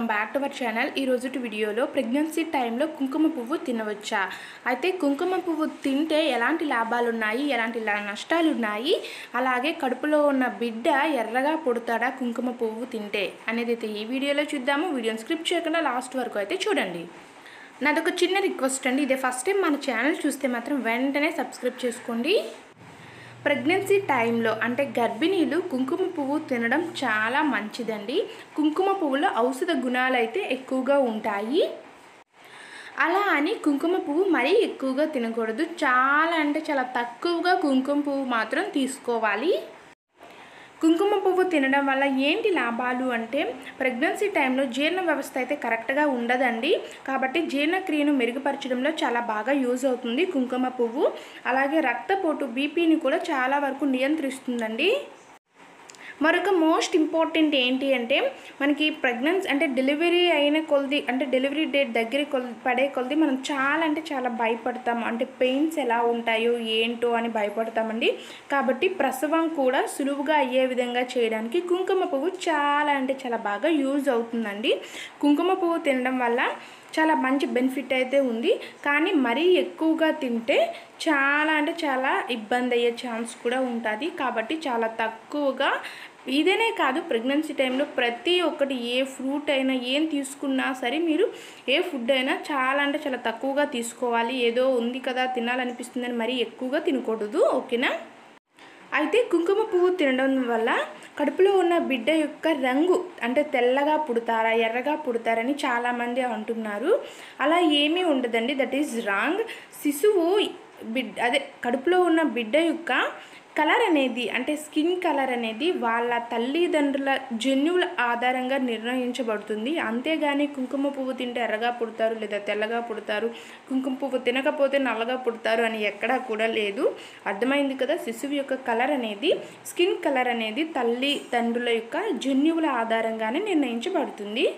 welcome back to our channel ఈ రోజు వీడియోలో ప్రెగ్నెన్సీ టైంలో కుంకుమ పువ్వు తినవచ్చా అయితే కుంకుమ పువ్వు తింటే ఎలాంటి లాభాలు ఉన్నాయి ఎలాంటి లా- నష్టాలు ఉన్నాయి అలాగే కడుపులో ఉన్న బిడ్డ ఎర్రగా పుడతాడా కుంకుమ పువ్వు తింటే అనేది అయితే ఈ వీడియోలో చూద్దాము వీడియోని స్క్రిప్ట్ చేయకుండా లాస్ట్ వరకు అయితే చూడండి నాదొక చిన్న రిక్వెస్ట్ అండి ఇదే ఫస్ట్ టైం మన ఛానల్ చూస్తే మాత్రం వెంటనే సబ్స్క్రైబ్ చేసుకోండి ప్రెగ్నెన్సీ టైంలో అంటే గర్భిణీలు కుంకుమ పువ్వు తినడం చాలా మంచిదండి కుంకుమ పువ్వులో ఔషధ గుణాలు అయితే ఎక్కువగా ఉంటాయి అలా అని కుంకుమ పువ్వు మరీ ఎక్కువగా తినకూడదు చాలా అంటే చాలా తక్కువగా కుంకుమ పువ్వు మాత్రం తీసుకోవాలి కుంకుమ పువ్వు తినడం వల్ల ఏంటి లాభాలు అంటే ప్రెగ్నెన్సీ టైంలో జీర్ణ వ్యవస్థ అయితే కరెక్ట్గా ఉండదండి కాబట్టి జీర్ణక్రియను మెరుగుపరచడంలో చాలా బాగా యూజ్ అవుతుంది కుంకుమ పువ్వు అలాగే రక్తపోటు బీపీని కూడా చాలా వరకు నియంత్రిస్తుందండి మరొక మోస్ట్ ఇంపార్టెంట్ ఏంటి అంటే మనకి ప్రెగ్నెన్సీ అంటే డెలివరీ అయిన కొలది అంటే డెలివరీ డేట్ దగ్గర కొల్ పడే కొలది మనం చాలా అంటే చాలా భయపడతాం అంటే పెయిన్స్ ఎలా ఉంటాయో ఏంటో అని భయపడతామండి కాబట్టి ప్రసవం కూడా సులువుగా అయ్యే విధంగా చేయడానికి కుంకుమ పువ్వు చాలా అంటే చాలా బాగా యూజ్ అవుతుందండి కుంకుమ పువ్వు తినడం వల్ల చాలా మంచి బెనిఫిట్ అయితే ఉంది కానీ మరీ ఎక్కువగా తింటే చాలా అంటే చాలా ఇబ్బంది అయ్యే ఛాన్స్ కూడా ఉంటుంది కాబట్టి చాలా తక్కువగా ఇదేనే కాదు ప్రెగ్నెన్సీ టైంలో ప్రతి ఒక్కటి ఏ ఫ్రూట్ అయినా ఏం తీసుకున్నా సరే మీరు ఏ ఫుడ్ అయినా చాలా అంటే చాలా తక్కువగా తీసుకోవాలి ఏదో ఉంది కదా తినాలనిపిస్తుందని మరీ ఎక్కువగా తినకూడదు ఓకేనా అయితే కుంకుమ పువ్వు తినడం వల్ల కడుపులో ఉన్న బిడ్డ యొక్క రంగు అంటే తెల్లగా పుడతారా ఎర్రగా పుడతారని చాలామంది అంటున్నారు అలా ఏమీ ఉండదండి దట్ ఈజ్ రాంగ్ శిశువు బిడ్ అదే కడుపులో ఉన్న బిడ్డ యొక్క కలర్ అనేది అంటే స్కిన్ కలర్ అనేది వాళ్ళ తల్లిదండ్రుల జన్యువుల ఆధారంగా నిర్ణయించబడుతుంది అంతేగాని కుంకుమ పువ్వు తింటే ఎర్రగా పుడతారు లేదా తెల్లగా పుడతారు కుంకుమ పువ్వు తినకపోతే నల్లగా పుడతారు అని ఎక్కడా కూడా లేదు అర్థమైంది కదా శిశువు యొక్క కలర్ అనేది స్కిన్ కలర్ అనేది తల్లి తండ్రుల యొక్క జన్యువుల ఆధారంగానే నిర్ణయించబడుతుంది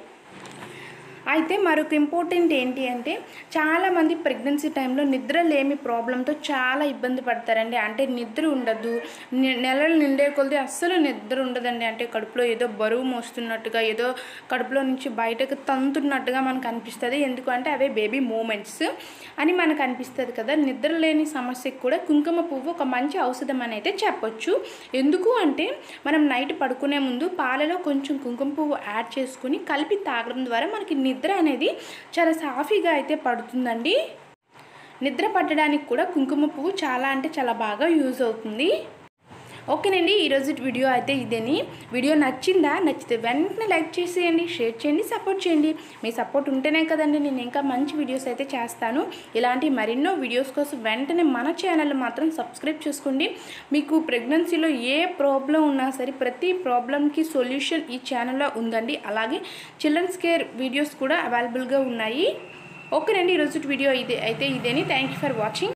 అయితే మరొక ఇంపార్టెంట్ ఏంటి అంటే చాలామంది ప్రెగ్నెన్సీ టైంలో నిద్ర లేమి ప్రాబ్లంతో చాలా ఇబ్బంది పడతారండి అంటే నిద్ర ఉండదు నె- నెలలు నిండే కొలది అస్సలు నిద్ర ఉండదండి అంటే కడుపులో ఏదో బరువు మోస్తున్నట్టుగా ఏదో కడుపులో నుంచి బయటకు తంతున్నట్టుగా మనకు అనిపిస్తుంది ఎందుకంటే అవే బేబీ మూమెంట్స్ అని మనకు అనిపిస్తుంది కదా నిద్ర లేని సమస్యకు కూడా కుంకుమ పువ్వు ఒక మంచి ఔషధం అని అయితే చెప్పొచ్చు ఎందుకు అంటే మనం నైట్ పడుకునే ముందు పాలలో కొంచెం కుంకుమ పువ్వు యాడ్ చేసుకుని కలిపి తాగడం ద్వారా మనకి నిద్ర అనేది చాలా సాఫీగా అయితే పడుతుందండి నిద్ర పట్టడానికి కూడా కుంకుమ పువ్వు చాలా అంటే చాలా బాగా యూజ్ అవుతుంది ఓకేనండి ఈరోజు వీడియో అయితే ఇదేని వీడియో నచ్చిందా నచ్చితే వెంటనే లైక్ చేసేయండి షేర్ చేయండి సపోర్ట్ చేయండి మీ సపోర్ట్ ఉంటేనే కదండి నేను ఇంకా మంచి వీడియోస్ అయితే చేస్తాను ఇలాంటి మరెన్నో వీడియోస్ కోసం వెంటనే మన ఛానల్ మాత్రం సబ్స్క్రైబ్ చేసుకోండి మీకు ప్రెగ్నెన్సీలో ఏ ప్రాబ్లం ఉన్నా సరే ప్రతి ప్రాబ్లంకి సొల్యూషన్ ఈ ఛానల్లో ఉందండి అలాగే చిల్డ్రన్స్ కేర్ వీడియోస్ కూడా అవైలబుల్గా ఉన్నాయి ఓకేనండి ఈరోజు వీడియో ఇదే అయితే ఇదేని థ్యాంక్ యూ ఫర్ వాచింగ్